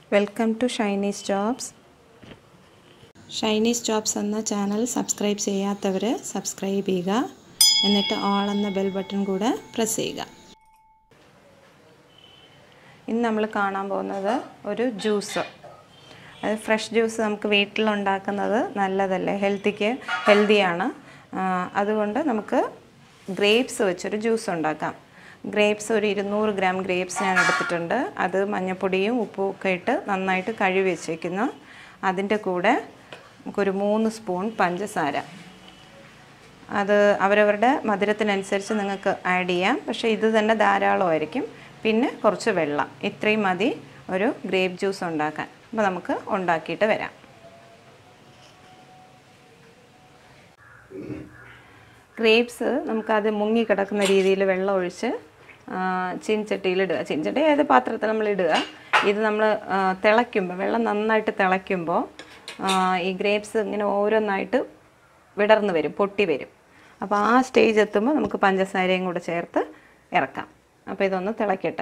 welcome to shiny's jobs shiny's jobs എന്ന channel subscribe ചെയ്യാത്തവർ subscribe ചെയ്യുക എന്നിട്ട് ഓൾ എന്ന ബെൽ ബട്ടൺ കൂടെ പ്രസ് ചെയ്യുക ഇന്ന് നമ്മൾ കാണാൻ പോകുന്നത് ഒരു ജ്യൂസ് അത് ഫ്രഷ് ജ്യൂസ് നമുക്ക് വീട്ടിലുണ്ടാക്കുന്നത് നല്ലതല്ലേ ഹെൽത്തിക്ക് ഹെൽത്തിയാണ് അതുകൊണ്ട് നമുക്ക് ഗ്രേപ്സ് വെച്ചൊരു ജ്യൂസ് ഉണ്ടാക്കാം ഗ്രേപ്സ് ഒരു ഇരുന്നൂറ് ഗ്രാം ഗ്രേപ്സ് ഞാൻ എടുത്തിട്ടുണ്ട് അത് മഞ്ഞൾപ്പൊടിയും ഉപ്പും ഒക്കെ ഇട്ട് നന്നായിട്ട് കഴുകി വെച്ചേക്കുന്നു അതിൻ്റെ കൂടെ നമുക്കൊരു മൂന്ന് സ്പൂൺ പഞ്ചസാര അത് അവരവരുടെ മധുരത്തിനനുസരിച്ച് നിങ്ങൾക്ക് ആഡ് ചെയ്യാം പക്ഷേ ഇത് തന്നെ ധാരാളമായിരിക്കും പിന്നെ കുറച്ച് വെള്ളം ഇത്രയും മതി ഒരു ഗ്രേപ്പ് ജ്യൂസ് ഉണ്ടാക്കാൻ അപ്പോൾ നമുക്ക് ഉണ്ടാക്കിയിട്ട് വരാം ഗ്രേപ്സ് നമുക്കത് മുങ്ങി കിടക്കുന്ന രീതിയിൽ വെള്ളം ഒഴിച്ച് ചീൻചട്ടിയിലിടുക ചീൻചട്ടി ഏത് പാത്രത്തിൽ നമ്മൾ ഇടുക ഇത് നമ്മൾ തിളയ്ക്കുമ്പോൾ വെള്ളം നന്നായിട്ട് തിളയ്ക്കുമ്പോൾ ഈ ഗ്രേപ്സ് ഇങ്ങനെ ഓരോന്നായിട്ട് വിടർന്ന് വരും പൊട്ടി വരും അപ്പോൾ ആ സ്റ്റേജ് എത്തുമ്പോൾ നമുക്ക് പഞ്ചസാരയും കൂടെ ചേർത്ത് ഇറക്കാം അപ്പോൾ ഇതൊന്ന് തിളക്കട്ടെ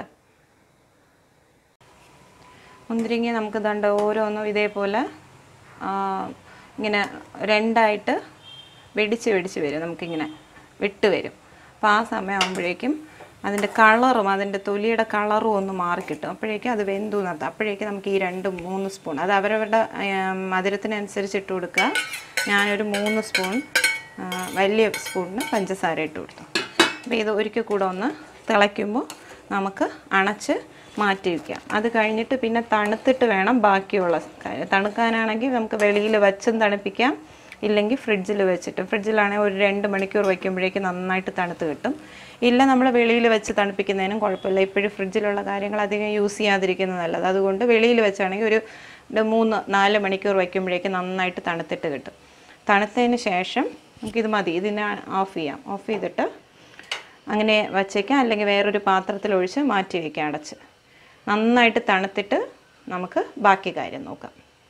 മുന്തിരിങ്ങ നമുക്ക് ദണ്ട് ഓരോന്നും ഇതേപോലെ ഇങ്ങനെ രണ്ടായിട്ട് വെടിച്ച് വെടിച്ച് വരും നമുക്കിങ്ങനെ വിട്ട് വരും അപ്പോൾ ആ സമയമാകുമ്പോഴേക്കും അതിൻ്റെ കളറും അതിൻ്റെ തൊലിയുടെ കളറും ഒന്ന് മാറിക്കിട്ടും അപ്പോഴേക്കും അത് വെന്തു നിർത്താം അപ്പോഴേക്കും നമുക്ക് ഈ രണ്ട് മൂന്ന് സ്പൂൺ അത് അവരവരുടെ മധുരത്തിനനുസരിച്ച് ഇട്ട് കൊടുക്കുക ഞാനൊരു മൂന്ന് സ്പൂൺ വലിയ സ്പൂണിന് പഞ്ചസാര ഇട്ട് കൊടുത്തു അപ്പോൾ ഇത് ഒരിക്കൽ കൂടെ ഒന്ന് തിളയ്ക്കുമ്പോൾ നമുക്ക് അണച്ച് മാറ്റി വയ്ക്കാം അത് കഴിഞ്ഞിട്ട് പിന്നെ തണുത്തിട്ട് വേണം ബാക്കിയുള്ള കാര്യം തണുക്കാനാണെങ്കിൽ നമുക്ക് വെളിയിൽ വച്ചും തണുപ്പിക്കാം ഇല്ലെങ്കിൽ ഫ്രിഡ്ജിൽ വെച്ചിട്ട് ഫ്രിഡ്ജിലാണെങ്കിൽ ഒരു രണ്ട് മണിക്കൂർ വയ്ക്കുമ്പോഴേക്കും നന്നായിട്ട് തണുത്ത് കിട്ടും ഇല്ല നമ്മൾ വെളിയിൽ വെച്ച് തണുപ്പിക്കുന്നതിനും കുഴപ്പമില്ല ഇപ്പോഴും ഫ്രിഡ്ജിലുള്ള കാര്യങ്ങൾ അധികം യൂസ് ചെയ്യാതിരിക്കുന്നത് നല്ലത് അതുകൊണ്ട് വെളിയിൽ വെച്ചാണെങ്കിൽ ഒരു മൂന്ന് നാല് മണിക്കൂർ വയ്ക്കുമ്പോഴേക്കും നന്നായിട്ട് തണുത്തിട്ട് കിട്ടും തണുത്തതിന് ശേഷം നമുക്കിത് മതി ഇതിനെ ഓഫ് ചെയ്യാം ഓഫ് ചെയ്തിട്ട് അങ്ങനെ വച്ചേക്കാം അല്ലെങ്കിൽ വേറൊരു പാത്രത്തിൽ ഒഴിച്ച് മാറ്റി വയ്ക്കാം അടച്ച് നന്നായിട്ട് തണുത്തിട്ട് നമുക്ക് ബാക്കി കാര്യം നോക്കാം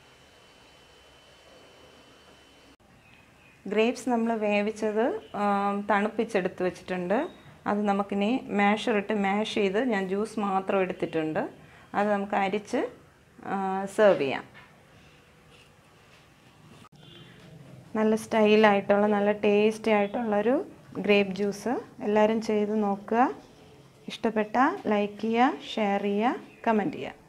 ഗ്രേപ്സ് നമ്മൾ വേവിച്ചത് തണുപ്പിച്ചെടുത്ത് വെച്ചിട്ടുണ്ട് അത് നമുക്കിനി മാഷറിട്ട് മാഷ് ചെയ്ത് ഞാൻ ജ്യൂസ് മാത്രം എടുത്തിട്ടുണ്ട് അത് നമുക്ക് അരിച്ച് സെർവ് ചെയ്യാം നല്ല സ്റ്റൈലായിട്ടുള്ള നല്ല ടേസ്റ്റി ആയിട്ടുള്ളൊരു ഗ്രേപ്പ് ജ്യൂസ് എല്ലാവരും ചെയ്ത് നോക്കുക ഇഷ്ടപ്പെട്ടാൽ ലൈക്ക് ചെയ്യുക ഷെയർ ചെയ്യുക കമൻറ്റ് ചെയ്യുക